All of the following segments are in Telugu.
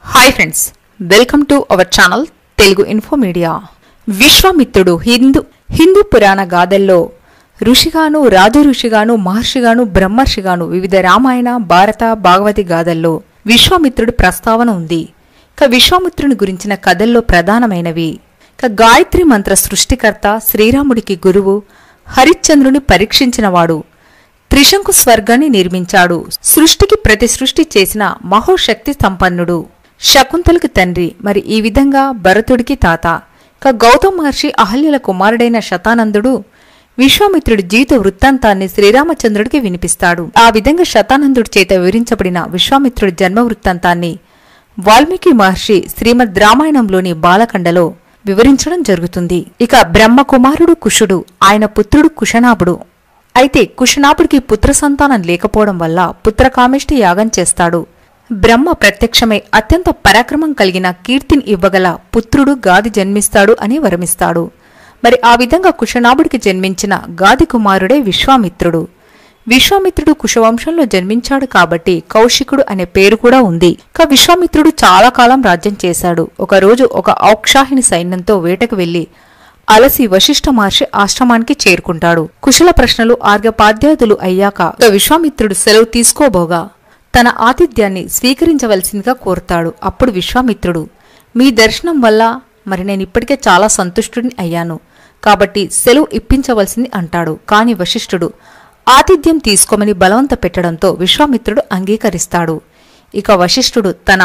hi friends welcome to our channel Telugu info media విశ్వామిత్రుడు హిందూ హిందూ పురాణ గాథల్లో ఋషిగాను రాజు ఋషిగాను మహర్షిగాను బ్రహ్మర్షిగాను వివిధ రామాయణ భారత భాగవతి గాథల్లో విశ్వామిత్రుడి ప్రస్తావన ఉంది ఇక విశ్వామిత్రుని గురించిన కథల్లో ప్రధానమైనవి ఇక గాయత్రి మంత్ర సృష్టికర్త శ్రీరాముడికి గురువు హరిశ్చంద్రుని పరీక్షించినవాడు త్రిశంకు స్వర్గాన్ని నిర్మించాడు సృష్టికి ప్రతి సృష్టి చేసిన మహోశక్తి సంపన్నుడు శకుంతలకు తండ్రి మరి ఈ విధంగా భరతుడికి తాత ఇక గౌతమ మహర్షి అహల్యల కుమారుడైన శతానందుడు విశ్వామిత్రుడి జీవిత వృత్తాంతాన్ని శ్రీరామచంద్రుడికి వినిపిస్తాడు ఆ విధంగా శతానందుడి చేత వివరించబడిన విశ్వామిత్రుడి జన్మ వృత్తాంతాన్ని వాల్మీకి మహర్షి శ్రీమద్ రామాయణంలోని బాలకండలో వివరించడం జరుగుతుంది ఇక బ్రహ్మ కుమారుడు కుషుడు ఆయన పుత్రుడు కుశనాభుడు అయితే కుశనాభుడికి పుత్ర సంతానం లేకపోవడం వల్ల పుత్రకామేష్టి యాగం చేస్తాడు బ్రహ్మ ప్రత్యక్షమై అత్యంత పరాక్రమం కలిగిన కీర్తిని ఇవ్వగల పుత్రుడు గాది జన్మిస్తాడు అని వరమిస్తాడు మరి ఆ విధంగా కుశనాభుడికి జన్మించిన గాది కుమారుడే విశ్వామిత్రుడు విశ్వామిత్రుడు కుశవంశంలో జన్మించాడు కాబట్టి కౌశికుడు అనే పేరు కూడా ఉంది ఇక విశ్వామిత్రుడు చాలా కాలం రాజ్యం చేశాడు ఒకరోజు ఒక ఔక్షాహిని సైన్యంతో వేటకు వెళ్లి అలసి వశిష్ఠ మహర్షి ఆశ్రమానికి చేరుకుంటాడు కుశల ప్రశ్నలు ఆర్గపాద్యాదులు అయ్యాక ఇక విశ్వామిత్రుడు సెలవు తీసుకోబోగా తన ఆతిథ్యాన్ని స్వీకరించవలసిందిగా కోరుతాడు అప్పుడు విశ్వామిత్రుడు మీ దర్శనం వల్ల మరి నేను ఇప్పటికే చాలా సంతుష్టుడిని అయ్యాను కాబట్టి సెలవు ఇప్పించవలసింది అంటాడు కాని వశిష్ఠుడు ఆతిథ్యం తీసుకోమని బలవంత పెట్టడంతో విశ్వామిత్రుడు అంగీకరిస్తాడు ఇక వశిష్ఠుడు తన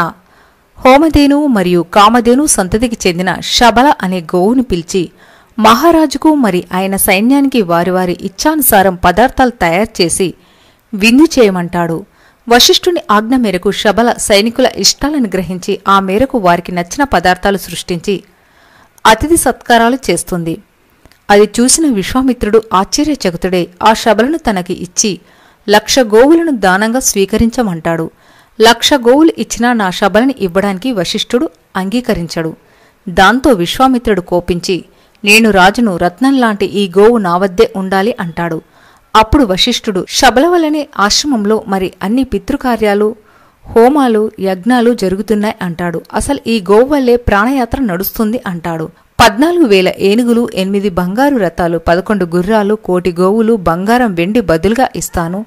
హోమధేను మరియు కామధేను సంతతికి చెందిన శబల అనే గోవుని పిలిచి మహారాజుకు మరి ఆయన సైన్యానికి వారి వారి ఇచ్ఛానుసారం పదార్థాలు తయారు చేసి విందు చేయమంటాడు వశిష్ఠుని ఆజ్ఞ మేరకు శబల సైనికుల ఇష్టాలను గ్రహించి ఆ మేరకు వారికి నచ్చిన పదార్థాలు సృష్టించి అతిథి సత్కారాలు చేస్తుంది అది చూసిన విశ్వామిత్రుడు ఆశ్చర్యచకుతుడే ఆ శబలను తనకి ఇచ్చి లక్ష గోవులను దానంగా స్వీకరించమంటాడు లక్ష గోవులు ఇచ్చినా నా శబలని ఇవ్వడానికి వశిష్ఠుడు అంగీకరించడు దాంతో విశ్వామిత్రుడు కోపించి నేను రాజును రత్నంలాంటి ఈ గోవు నా వద్దే ఉండాలి అంటాడు అప్పుడు వశిష్ఠుడు శబల వల్లనే ఆశ్రమంలో మరి అన్ని పితృకార్యాలు హోమాలు యజ్ఞాలు జరుగుతున్నాయి అంటాడు అసలు ఈ గోవు వల్లే ప్రాణయాత్ర నడుస్తుంది అంటాడు పద్నాలుగు వేల ఏనుగులు ఎనిమిది బంగారు రథాలు పదకొండు గుర్రాలు కోటి గోవులు బంగారం వెండి బదులుగా ఇస్తాను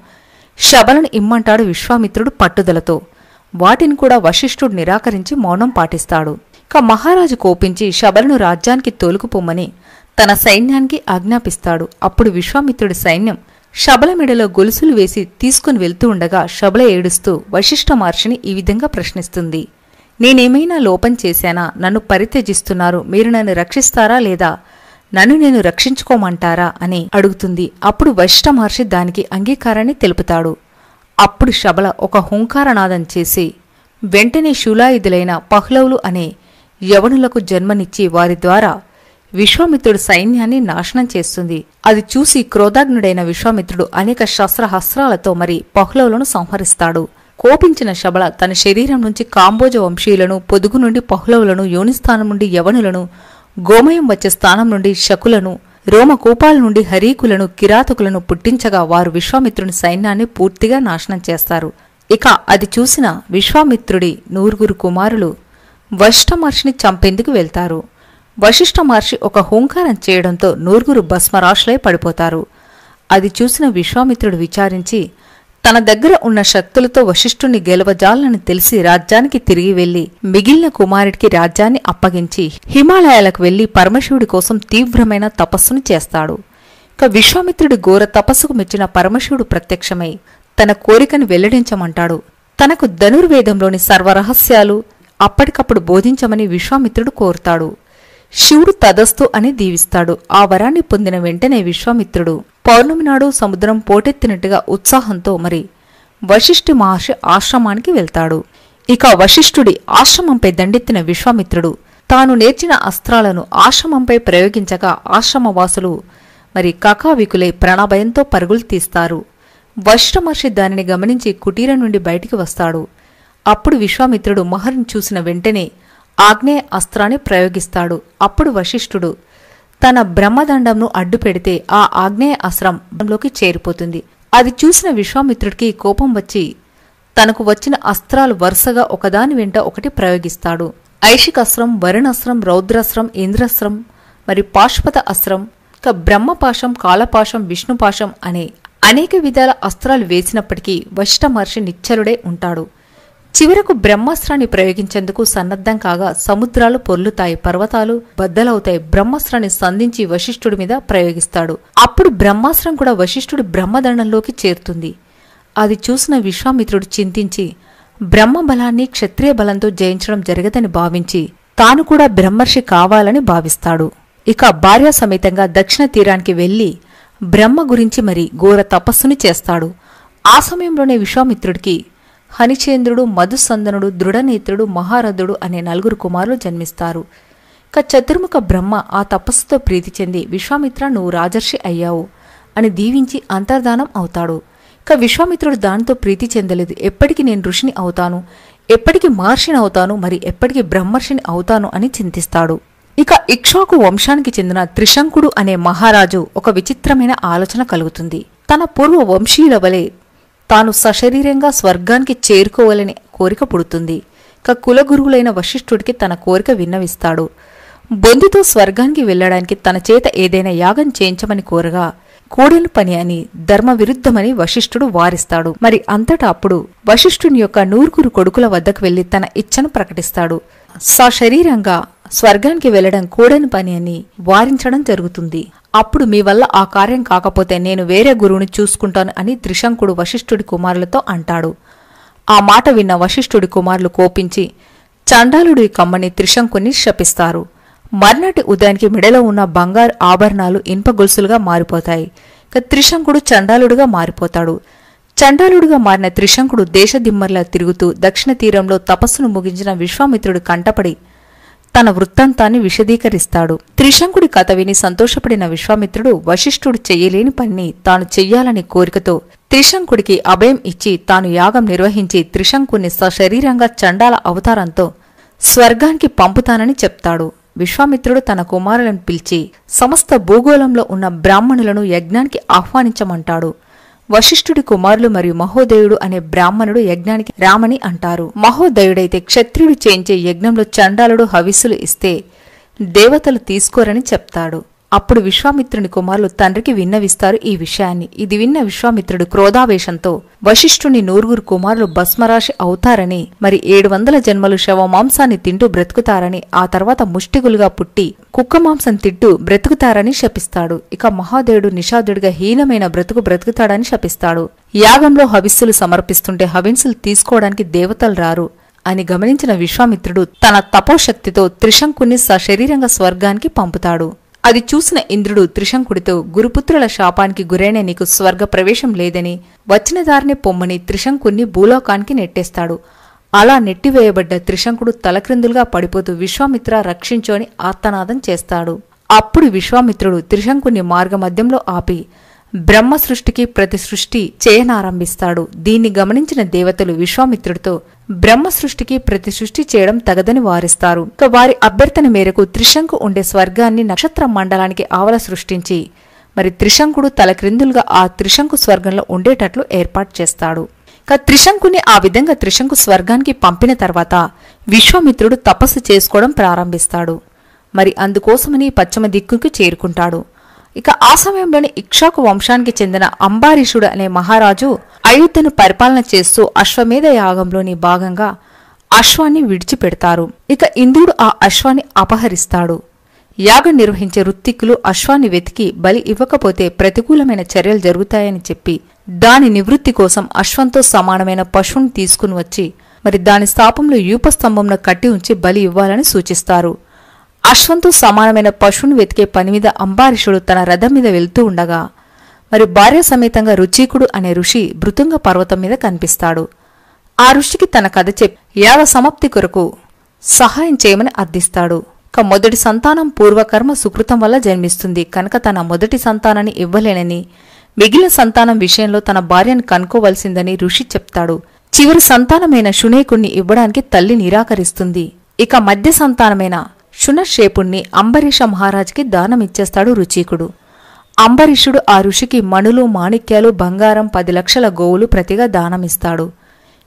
శబలను ఇమ్మంటాడు విశ్వామిత్రుడు పట్టుదలతో వాటిని కూడా వశిష్ఠుడు నిరాకరించి మౌనం పాటిస్తాడు ఇక మహారాజు కోపించి శబలను రాజ్యానికి తోలుకుపోమ్మని తన సైన్యానికి ఆజ్ఞాపిస్తాడు అప్పుడు విశ్వామిత్రుడి సైన్యం శబల మెడలో గొలుసులు వేసి తీసుకుని వెళ్తూ ఉండగా శబల ఏడుస్తూ వశిష్ఠ మహర్షిని ఈ విధంగా ప్రశ్నిస్తుంది నేనేమైనా లోపం చేశానా నన్ను పరిత్యజిస్తున్నారు మీరు నన్ను రక్షిస్తారా లేదా నన్ను నేను రక్షించుకోమంటారా అని అడుగుతుంది అప్పుడు వశిష్ఠ మహర్షి దానికి అంగీకారాన్ని తెలుపుతాడు అప్పుడు శబల ఒక హుంకారనాదం చేసి వెంటనే శూలాయుధులైన పహ్లవులు అనే యవనులకు జన్మనిచ్చి వారి ద్వారా విశ్వామిత్రుడు సైన్యాన్ని నాశనం చేస్తుంది అది చూసి క్రోధాగ్నుడైన విశ్వామిత్రుడు అనేక శస్త్రహస్త్రాలతో మరి పహ్లవులను సంహరిస్తాడు కోపించిన శబల తన శరీరం నుంచి కాంబోజ వంశీయులను పొదుగు నుండి పహ్లవులను యోనిస్థానం నుండి యవనులను గోమయం వచ్చే స్థానం నుండి శకులను రోమకూపాల నుండి హరీకులను కిరాతకులను పుట్టించగా వారు విశ్వామిత్రుని సైన్యాన్ని పూర్తిగా నాశనం చేస్తారు ఇక అది చూసిన విశ్వామిత్రుడి నూరుగురు కుమారులు వశిష్ఠ మహర్షిని చంపేందుకు వెళ్తారు వశిష్ఠ మహర్షి ఒక హూంకారం చేయడంతో నూరుగురు భస్మరాశులై పడిపోతారు అది చూసిన విశ్వామిత్రుడు విచారించి తన దగ్గర ఉన్న శక్తులతో వశిష్ఠుణ్ణి గెలవజాలని తెలిసి రాజ్యానికి తిరిగి వెళ్లి మిగిలిన కుమారుడికి రాజ్యాన్ని అప్పగించి హిమాలయాలకు వెళ్లి పరమశివుడి కోసం తీవ్రమైన తపస్సును చేస్తాడు ఇక విశ్వామిత్రుడి ఘోర తపస్సుకు మెచ్చిన పరమశివుడు ప్రత్యక్షమై తన కోరికను వెల్లడించమంటాడు తనకు ధనుర్వేదంలోని సర్వరహస్యాలు అప్పటికప్పుడు బోధించమని విశ్వామిత్రుడు కోరుతాడు శివుడు తదస్తు అని దీవిస్తాడు ఆ వరాన్ని పొందిన వెంటనే విశ్వామిత్రుడు పౌర్ణమి నాడు సముద్రం పోటెత్తినట్టుగా ఉత్సాహంతో మరి వశిష్ఠి మహర్షి ఆశ్రమానికి వెళ్తాడు ఇక వశిష్ఠుడి ఆశ్రమంపై దండెత్తిన విశ్వామిత్రుడు తాను నేర్చిన అస్త్రాలను ఆశ్రమంపై ప్రయోగించగా ఆశ్రమవాసులు మరి కకావికులై ప్రాణభయంతో పరుగులు తీస్తారు వశిష్ఠ మహర్షి దానిని గమనించి కుటీరం నుండి బయటికి వస్తాడు అప్పుడు విశ్వామిత్రుడు మహర్ని చూసిన వెంటనే ఆగ్నేయ అస్త్రాన్ని ప్రయోగిస్తాడు అప్పుడు వశిష్ఠుడు తన బ్రహ్మదండంను అడ్డు పెడితే ఆ ఆగ్నేయ అస్త్రంలోకి చేరిపోతుంది అది చూసిన విశ్వామిత్రుడికి కోపం వచ్చి తనకు వచ్చిన అస్త్రాలు వరుసగా ఒకదాని వెంట ఒకటి ప్రయోగిస్తాడు ఐషికస్త్రం వరుణాస్త్రం రౌద్రాస్త్రం ఇంద్రాస్త్రం మరి పాశుపత అస్త్రం ఇక బ్రహ్మపాశం కాలపాశం విష్ణుపాశం అనే అనేక విధాల అస్త్రాలు వేసినప్పటికీ వశిష్ఠ మహర్షి నిశ్చలుడే ఉంటాడు చివరకు బ్రహ్మాస్త్రాన్ని ప్రయోగించేందుకు సన్నద్ధం కాగా సముద్రాలు పొర్లుతాయి పర్వతాలు బద్దలవుతాయి బ్రహ్మాస్త్రాన్ని సంధించి వశిష్ఠుడి మీద ప్రయోగిస్తాడు అప్పుడు బ్రహ్మాస్త్రం కూడా వశిష్ఠుడి బ్రహ్మదండంలోకి చేరుతుంది అది చూసిన విశ్వామిత్రుడు చింతించి బ్రహ్మ బలాన్ని క్షత్రియ బలంతో జయించడం జరగదని భావించి తాను కూడా బ్రహ్మర్షి కావాలని భావిస్తాడు ఇక భార్యా సమేతంగా దక్షిణ తీరానికి వెళ్లి బ్రహ్మ గురించి మరి ఘోర తపస్సుని చేస్తాడు ఆ సమయంలోనే విశ్వామిత్రుడికి హనిచేంద్రుడు మధుసందనుడు దృఢనేత్రుడు మహారథుడు అనే నలుగురు కుమారులు జన్మిస్తారు ఇక చతుర్ముఖ బ్రహ్మ ఆ తపస్సుతో ప్రీతి చెంది విశ్వామిత్ర నువ్వు రాజర్షి అయ్యావు అని దీవించి అంతర్ధానం అవుతాడు ఇక విశ్వామిత్రుడు దానితో ప్రీతి చెందలేదు ఎప్పటికి నేను ఋషిని అవుతాను ఎప్పటికి మహర్షిని అవుతాను మరి ఎప్పటికి బ్రహ్మర్షిని అవుతాను అని చింతిస్తాడు ఇక ఇక్ష్వాకు వంశానికి చెందిన త్రిశంకుడు అనే మహారాజు ఒక విచిత్రమైన ఆలోచన కలుగుతుంది తన పూర్వ వంశీయుల వలె తాను సశరీరంగా స్వర్గానికి చేరుకోవాలని కోరిక పుడుతుంది ఇక కులగురువులైన వశిష్ఠుడికి తన కోరిక విన్నవిస్తాడు బొందితో స్వర్గానికి వెళ్ళడానికి తన చేత ఏదైనా యాగం చేయించమని కోరగా కోడెలు పని అని ధర్మ విరుద్ధమని వశిష్ఠుడు వారిస్తాడు మరి అంతటా అప్పుడు వశిష్ఠుని యొక్క నూరుగురు కొడుకుల వద్దకు వెళ్లి తన ఇచ్చను ప్రకటిస్తాడు సశరీరంగా స్వర్గానికి వెళ్లడం కూడని పని అని వారించడం జరుగుతుంది అప్పుడు మీ వల్ల ఆ కార్యం కాకపోతే నేను వేరే గురువుని చూసుకుంటాను అని త్రిశంకుడు వశిష్ఠుడి కుమారులతో అంటాడు ఆ మాట విన్న వశిష్ఠుడి కుమారులు కోపించి చండాలుడి కమ్మని త్రిశంకుని శపిస్తారు మర్నాటి ఉదయానికి మెడలో ఉన్న బంగారు ఆభరణాలు ఇనుప గొలుసులుగా మారిపోతాయి ఇక త్రిశంకుడు చండాలుడుగా మారిపోతాడు చండాలుడుగా మారిన త్రిశంకుడు దేశదిమ్మర్లా తిరుగుతూ దక్షిణ తీరంలో తపస్సును ముగించిన విశ్వామిత్రుడు కంటపడి తన వృత్తాంతాన్ని విశదీకరిస్తాడు త్రిశంకుడి కథ విని సంతోషపడిన విశ్వామిత్రుడు వశిష్ఠుడు చెయ్యలేని పనిని తాను చెయ్యాలని కోరికతో త్రిశంకుడికి అభయం ఇచ్చి తాను యాగం నిర్వహించి త్రిశంకుని సశరీరంగా చండాల అవతారంతో స్వర్గానికి పంపుతానని చెప్తాడు విశ్వామిత్రుడు తన కుమారులను పిలిచి సమస్త భూగోళంలో ఉన్న బ్రాహ్మణులను యజ్ఞానికి ఆహ్వానించమంటాడు వశిష్ఠుడి కుమారులు మరియు మహోదయుడు అనే బ్రాహ్మణుడు యజ్ఞానికి రామని అంటారు మహోదయుడైతే క్షత్రియుడు చేయించే యజ్ఞంలో చండాలుడు హవిస్సులు ఇస్తే దేవతలు తీసుకోరని చెప్తాడు అప్పుడు విశ్వామిత్రుని కుమారులు తండ్రికి విన్నవిస్తారు ఈ విషయాన్ని ఇది విన్న విశ్వామిత్రుడు క్రోధావేశంతో వశిష్ఠుని నూరుగురు కుమారులు భస్మరాశి అవుతారని మరి ఏడు వందల జన్మలు శవ మాంసాన్ని తింటూ బ్రతుకుతారని ఆ తర్వాత ముష్టిగులుగా పుట్టి కుక్క మాంసం తింటూ బ్రతుకుతారని శపిస్తాడు ఇక మహాదేవుడు నిషాదుడిగా హీనమైన బ్రతుకు బ్రతుకుతాడని శపిస్తాడు యాగంలో హవిస్సులు సమర్పిస్తుంటే హవిన్సులు తీసుకోవడానికి దేవతలు రారు అని గమనించిన విశ్వామిత్రుడు తన తపోశక్తితో త్రిశంకుని సశరీరంగా స్వర్గానికి పంపుతాడు అది చూసిన ఇంద్రుడు త్రిశంకుడితో గురుపుత్రుల శాపానికి గురైన నీకు స్వర్గ ప్రవేశం లేదని వచ్చిన దారిని పొమ్మని త్రిశంకుణ్ణి భూలోకానికి నెట్టేస్తాడు అలా నెట్టివేయబడ్డ త్రిశంకుడు తలక్రిందులుగా పడిపోతూ విశ్వామిత్ర రక్షించోని ఆర్తనాదం చేస్తాడు అప్పుడు విశ్వామిత్రుడు త్రిశంకుని మార్గమధ్యంలో ఆపి బ్రహ్మ సృష్టికి ప్రతి సృష్టి చేయనారంభిస్తాడు దీన్ని గమనించిన దేవతలు విశ్వామిత్రుడితో బ్రహ్మ సృష్టికి ప్రతి సృష్టి చేయడం తగదని వారిస్తారు ఇక వారి అభ్యర్థన మేరకు త్రిశంకు ఉండే స్వర్గాన్ని నక్షత్ర మండలానికి ఆవల సృష్టించి మరి త్రిశంకుడు తలక్రిందులుగా ఆ త్రిశంకు స్వర్గంలో ఉండేటట్లు ఏర్పాటు చేస్తాడు ఇక త్రిశంకుని ఆ విధంగా త్రిశంకు స్వర్గానికి పంపిన తర్వాత విశ్వామిత్రుడు తపస్సు చేసుకోవడం ప్రారంభిస్తాడు మరి అందుకోసమని పశ్చిమ దిక్కుకు చేరుకుంటాడు ఇక ఆ సమయంలోనే ఇక్షాకు వంశానికి చెందిన అంబారీషుడు అనే మహారాజు అయోధ్యను పరిపాలన చేస్తూ అశ్వమేధ యాగంలోని భాగంగా అశ్వాన్ని విడిచిపెడతారు ఇక ఇంద్రుడు ఆ అశ్వాన్ని అపహరిస్తాడు యాగం నిర్వహించే రుత్తిక్కులు అశ్వాన్ని వెతికి బలి ఇవ్వకపోతే ప్రతికూలమైన చర్యలు జరుగుతాయని చెప్పి దాని నివృత్తి కోసం అశ్వంతో సమానమైన పశువుని తీసుకుని వచ్చి మరి దాని స్థాపంలో యూపస్తంభంలో కట్టి ఉంచి బలి ఇవ్వాలని సూచిస్తారు అశ్వంతో సమానమైన పశువుని వెతికే పని మీద అంబారీషుడు తన రథం మీద వెళ్తూ ఉండగా మరి భార్య సమేతంగా రుచీకుడు అనే ఋషి భృతుంగ పర్వతం మీద కనిపిస్తాడు ఆ ఋషికి తన కథ చెప్పి యాగ సమాప్తి కొరకు సహాయం చేయమని అర్థిస్తాడు ఇక మొదటి సంతానం పూర్వకర్మ సుకృతం వల్ల జన్మిస్తుంది కనుక తన మొదటి సంతానాన్ని ఇవ్వలేనని మిగిలిన సంతానం విషయంలో తన భార్యను కనుక్కోవలసిందని ఋషి చెప్తాడు చివరి సంతానమైన శునేకుణ్ణి ఇవ్వడానికి తల్లి నిరాకరిస్తుంది ఇక మధ్య సంతానమైన శునశేపుణ్ణి అంబరీష మహారాజుకి దానమిచ్చేస్తాడు రుచీకుడు అంబరీషుడు ఆ ఋషికి మణులు మాణిక్యాలు బంగారం పది లక్షల గోవులు ప్రతిగా దానమిస్తాడు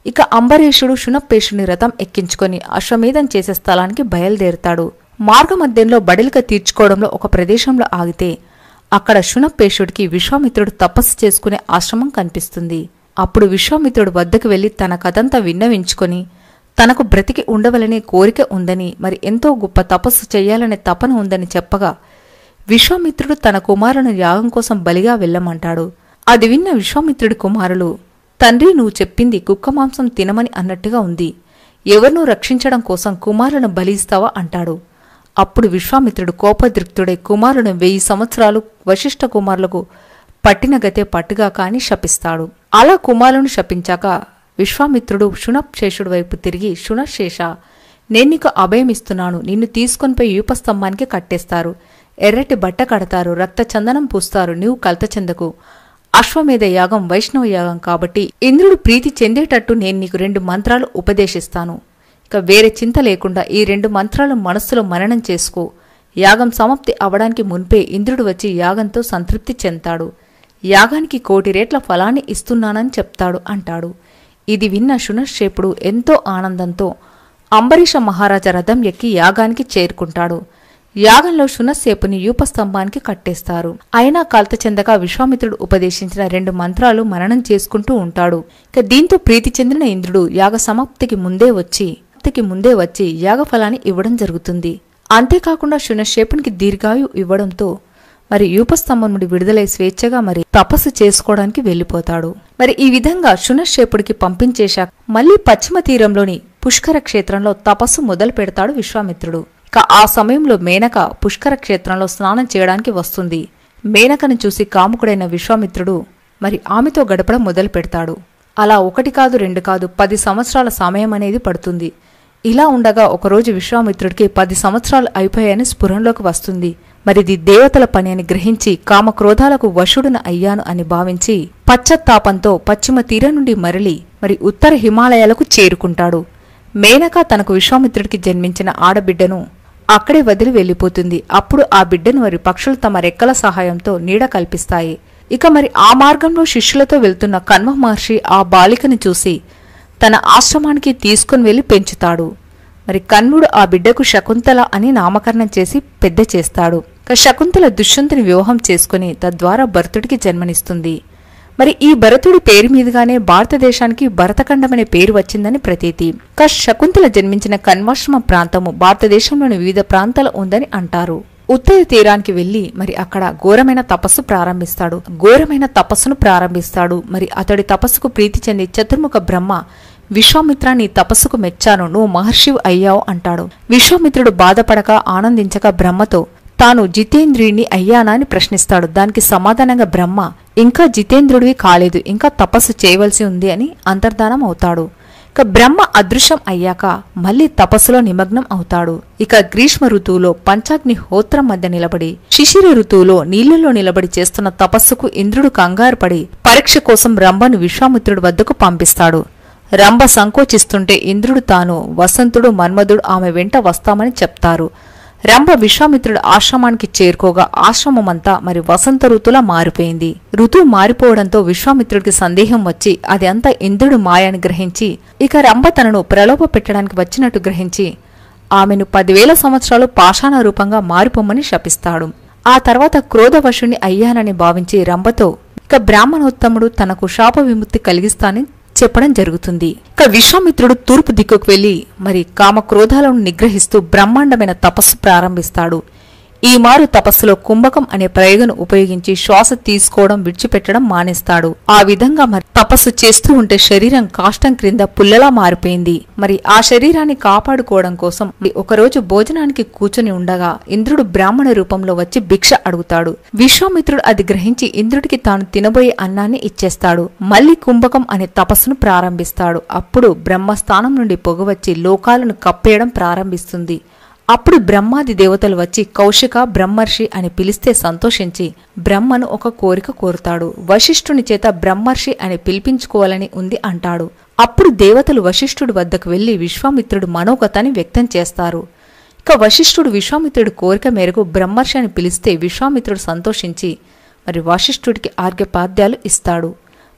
ఇక అంబరీషుడు శునప్పేషుని రథం ఎక్కించుకొని అశ్వమేధం చేసే స్థలానికి బయలుదేరుతాడు మార్గమధ్యంలో బడిలిక తీర్చుకోవడంలో ఒక ప్రదేశంలో ఆగితే అక్కడ శునప్పేషుడికి విశ్వామిత్రుడు తపస్సు చేసుకునే ఆశ్రమం కనిపిస్తుంది అప్పుడు విశ్వామిత్రుడు వద్దకు వెళ్లి తన కథంతా విన్నవించుకొని తనకు బ్రతికి ఉండవలనే కోరిక ఉందని మరి ఎంతో గొప్ప తపస్సు చేయాలనే తపన ఉందని చెప్పగా విశ్వామిత్రుడు తన కుమారుని యాగం కోసం బలిగా వెళ్ళమంటాడు అది విన్న విశ్వామిత్రుడి కుమారులు తండ్రి నువ్వు చెప్పింది కుక్క మాంసం తినమని అన్నట్టుగా ఉంది ఎవరినూ రక్షించడం కోసం కుమారులను బలి ఇస్తావా అంటాడు అప్పుడు విశ్వామిత్రుడు కోపదృక్తుడై కుమారుని వెయ్యి సంవత్సరాలు వశిష్ఠ కుమారులకు పట్టిన గతే పట్టుగా కాని శపిస్తాడు అలా కుమారులను శపించాక విశ్వామిత్రుడు శునశేషుడి వైపు తిరిగి శునశేష నేను నీకు అభయమిస్తున్నాను నిన్ను తీసుకొనిపోయి యూపస్తంభానికి కట్టేస్తారు ఎర్రటి బట్ట కడతారు రక్త చందనం పూస్తారు నీవు కలత చెందకు అశ్వమేధ యాగం వైష్ణవ యాగం కాబట్టి ఇంద్రుడు ప్రీతి చెందేటట్టు నేను నీకు రెండు మంత్రాలు ఉపదేశిస్తాను ఇక వేరే చింత లేకుండా ఈ రెండు మంత్రాలు మనస్సులో మననం చేసుకో యాగం సమాప్తి అవడానికి మున్పే ఇంద్రుడు వచ్చి యాగంతో సంతృప్తి చెందాడు యాగానికి కోటి రేట్ల ఫలాన్ని ఇస్తున్నానని చెప్తాడు అంటాడు ఇది విన్న శునశ్చేపుడు ఎంతో ఆనందంతో అంబరీష మహారాజా రథం ఎక్కి యాగానికి చేరుకుంటాడు యాగంలో శునస్సేపుని యూపస్తంభానికి కట్టేస్తారు అయినా కలత చెందక విశ్వామిత్రుడు ఉపదేశించిన రెండు మంత్రాలు మననం చేసుకుంటూ ఉంటాడు ఇక దీంతో ప్రీతి చెందిన ఇంద్రుడు యాగ సమాప్తికి ముందే వచ్చి సమాప్తికి ముందే వచ్చి యాగఫలాన్ని ఇవ్వడం జరుగుతుంది అంతేకాకుండా శునశ్చేపునికి దీర్ఘాయు ఇవ్వడంతో మరి యూపస్తంభం నుండి విడుదలై స్వేచ్ఛగా మరి తపస్సు చేసుకోవడానికి వెళ్లిపోతాడు మరి ఈ విధంగా శునశ్చేపుడికి పంపించేశాక మళ్లీ పశ్చిమ తీరంలోని పుష్కర క్షేత్రంలో తపస్సు మొదలు పెడతాడు విశ్వామిత్రుడు ఇక ఆ సమయంలో మేనక పుష్కర క్షేత్రంలో స్నానం చేయడానికి వస్తుంది మేనకను చూసి కాముకుడైన విశ్వామిత్రుడు మరి ఆమెతో గడపడం మొదలు పెడతాడు అలా ఒకటి కాదు రెండు కాదు పది సంవత్సరాల సమయం అనేది పడుతుంది ఇలా ఉండగా ఒకరోజు విశ్వామిత్రుడికి పది సంవత్సరాలు అయిపోయాయని స్ఫురణలోకి వస్తుంది మరిది దేవతల పని అని గ్రహించి కామక్రోధాలకు వశుడున అయ్యాను అని భావించి పశ్చత్తాపంతో పశ్చిమ తీరం నుండి మరలి మరి ఉత్తర హిమాలయాలకు చేరుకుంటాడు మేనక తనకు విశ్వామిత్రుడికి జన్మించిన ఆడబిడ్డను అక్కడే వదిలి వెళ్ళిపోతుంది అప్పుడు ఆ బిడ్డను వారి పక్షులు తమ రెక్కల సహాయంతో నీడ కల్పిస్తాయి ఇక మరి ఆ మార్గంలో శిష్యులతో వెళ్తున్న కన్వ మహర్షి ఆ బాలికను చూసి తన ఆశ్రమానికి తీసుకుని వెళ్లి పెంచుతాడు మరి కన్వుడు ఆ బిడ్డకు శకుంతల అని నామకరణం చేసి పెద్ద చేస్తాడు ఇక శకుంతల దుష్యంతుని వివాహం చేసుకుని తద్వారా భరతుడికి జన్మనిస్తుంది మరి ఈ భరతుడి పేరు మీదుగానే భారతదేశానికి భరతఖండం అనే పేరు వచ్చిందని ప్రతీతి ఇక శకుంతల జన్మించిన కన్వాశ్రమ ప్రాంతము భారతదేశంలోని వివిధ ప్రాంతాలు ఉందని అంటారు ఉత్తర తీరానికి వెళ్లి మరి అక్కడ ఘోరమైన తపస్సు ప్రారంభిస్తాడు ఘోరమైన తపస్సును ప్రారంభిస్తాడు మరి అతడి తపస్సుకు ప్రీతి చెంది చతుర్ముఖ బ్రహ్మ విశ్వామిత్ర నీ తపస్సుకు మెచ్చాను నువ్వు మహర్షివి అయ్యావు అంటాడు విశ్వామిత్రుడు బాధపడక ఆనందించక బ్రహ్మతో తాను జితేంద్రుడిని అయ్యానా అని ప్రశ్నిస్తాడు దానికి సమాధానంగా బ్రహ్మ ఇంకా జితేంద్రుడివి కాలేదు ఇంకా తపస్సు చేయవలసి ఉంది అని అంతర్ధానం అవుతాడు ఇక బ్రహ్మ అదృశ్యం అయ్యాక మళ్ళీ తపస్సులో నిమగ్నం అవుతాడు ఇక గ్రీష్మ ఋతువులో పంచాగ్ని హోత్రం మధ్య నిలబడి శిశిర ఋతువులో నీళ్లలో నిలబడి చేస్తున్న తపస్సుకు ఇంద్రుడు కంగారు పడి పరీక్ష కోసం రంభను విశ్వామిత్రుడి వద్దకు పంపిస్తాడు రంభ సంకోచిస్తుంటే ఇంద్రుడు తాను వసంతుడు మన్మధుడు ఆమె వెంట వస్తామని చెప్తారు రంభ విశ్వామిత్రుడు ఆశ్రమానికి చేరుకోగా ఆశ్రమమంతా మరి వసంత ఋతులా మారిపోయింది ఋతువు మారిపోవడంతో విశ్వామిత్రుడికి సందేహం వచ్చి అది అంతా ఇంద్రుడు మాయని గ్రహించి ఇక రంభ తనను ప్రలోభ పెట్టడానికి వచ్చినట్టు గ్రహించి ఆమెను పదివేల సంవత్సరాలు పాషాణ రూపంగా మారిపోమని శపిస్తాడు ఆ తర్వాత క్రోధవశుణ్ణి అయ్యానని భావించి రంభతో ఇక బ్రాహ్మణోత్తముడు తనకు శాప విముక్తి కలిగిస్తానని చెప్పడం జరుగుతుంది ఇక విశ్వామిత్రుడు తూర్పు దిక్కుకు వెళ్లి మరి కామ క్రోధాలను నిగ్రహిస్తూ బ్రహ్మాండమైన తపస్సు ప్రారంభిస్తాడు ఈ మారు తపస్సులో కుంభకం అనే ప్రయోగను ఉపయోగించి శ్వాస తీసుకోవడం విడిచిపెట్టడం మానేస్తాడు ఆ విధంగా మరి తపస్సు చేస్తూ ఉంటే శరీరం కాష్టం క్రింద పుల్లలా మారిపోయింది మరి ఆ శరీరాన్ని కాపాడుకోవడం కోసం ఒకరోజు భోజనానికి కూర్చుని ఉండగా ఇంద్రుడు బ్రాహ్మణ రూపంలో వచ్చి భిక్ష అడుగుతాడు విశ్వామిత్రుడు అది గ్రహించి ఇంద్రుడికి తాను తినబోయే అన్నాన్ని ఇచ్చేస్తాడు మళ్ళీ కుంభకం అనే తపస్సును ప్రారంభిస్తాడు అప్పుడు బ్రహ్మస్థానం నుండి పొగ వచ్చి లోకాలను కప్పేయడం ప్రారంభిస్తుంది అప్పుడు బ్రహ్మాది దేవతలు వచ్చి కౌశిక బ్రహ్మర్షి అని పిలిస్తే సంతోషించి బ్రహ్మను ఒక కోరిక కోరుతాడు వశిష్ఠుని చేత బ్రహ్మర్షి అని పిలిపించుకోవాలని ఉంది అంటాడు అప్పుడు దేవతలు వశిష్ఠుడి వద్దకు వెళ్లి విశ్వామిత్రుడు మనోగతాన్ని వ్యక్తం చేస్తారు ఇక వశిష్ఠుడు విశ్వామిత్రుడి కోరిక మేరకు బ్రహ్మర్షి అని పిలిస్తే విశ్వామిత్రుడు సంతోషించి మరి వశిష్ఠుడికి ఆర్ఘ్యపాద్యాలు ఇస్తాడు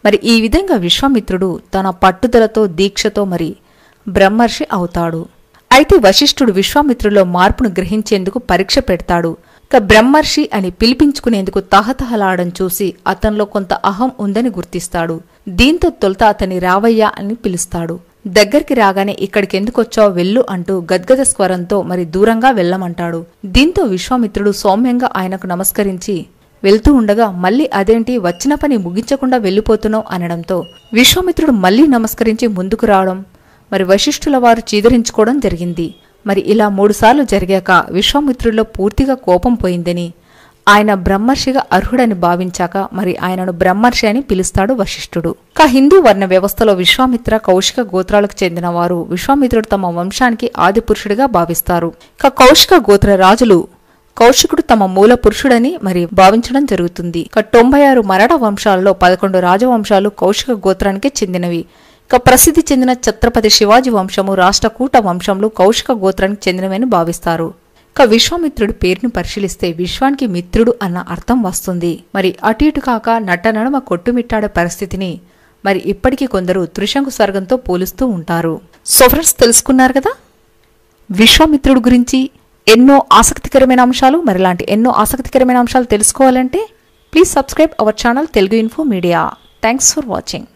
మరి ఈ విధంగా విశ్వామిత్రుడు తన పట్టుదలతో దీక్షతో మరి బ్రహ్మర్షి అవుతాడు అయితే వశిష్ఠుడు విశ్వామిత్రులో మార్పును గ్రహించేందుకు పరీక్ష పెడతాడు ఇక బ్రహ్మర్షి అని పిలిపించుకునేందుకు తహతహలాడడం చూసి అతనిలో కొంత అహం ఉందని గుర్తిస్తాడు దీంతో తొలుత అతని రావయ్య అని పిలుస్తాడు దగ్గరికి రాగానే ఇక్కడికెందుకొచ్చావు వెళ్ళు అంటూ గద్గద స్వరంతో మరి దూరంగా వెళ్ళమంటాడు దీంతో విశ్వామిత్రుడు సౌమ్యంగా ఆయనకు నమస్కరించి వెళ్తూ ఉండగా మళ్ళీ అదేంటి వచ్చిన పని ముగించకుండా వెళ్ళిపోతున్నావు అనడంతో విశ్వామిత్రుడు మళ్ళీ నమస్కరించి ముందుకు రావడం మరి వశిష్ఠుల వారు చీదరించుకోవడం జరిగింది మరి ఇలా మూడుసార్లు జరిగాక విశ్వామిత్రుడిలో పూర్తిగా కోపం పోయిందని ఆయన బ్రహ్మర్షిగా అర్హుడని భావించాక మరి ఆయనను బ్రహ్మర్షి అని పిలుస్తాడు వశిష్ఠుడు కా హిందూ వర్ణ వ్యవస్థలో విశ్వామిత్ర కౌశిక గోత్రాలకు చెందిన వారు విశ్వామిత్రుడు తమ వంశానికి ఆది పురుషుడిగా భావిస్తారు కా కౌశిక గోత్ర రాజులు కౌశికుడు తమ మూల పురుషుడని మరి భావించడం జరుగుతుంది ఇక తొంభై ఆరు మరాఠ వంశాలలో పదకొండు రాజవంశాలు కౌశిక గోత్రానికి చెందినవి ఇక ప్రసిద్ధి చెందిన ఛత్రపతి శివాజీ వంశము రాష్ట్రకూట వంశంలో కౌశిక గోత్రానికి చెందినవని భావిస్తారు ఇక విశ్వామిత్రుడి పేరును పరిశీలిస్తే విశ్వానికి మిత్రుడు అన్న అర్థం వస్తుంది మరి అటు ఇటు కాక నటనడమ కొట్టుమిట్టాడే పరిస్థితిని మరి ఇప్పటికీ కొందరు త్రిశంకు స్వర్గంతో పోలుస్తూ ఉంటారు సో ఫ్రెండ్స్ తెలుసుకున్నారు కదా విశ్వామిత్రుడు గురించి ఎన్నో ఆసక్తికరమైన అంశాలు మరి ఇలాంటి ఎన్నో ఆసక్తికరమైన అంశాలు తెలుసుకోవాలంటే please subscribe our channel Telugu info media thanks for watching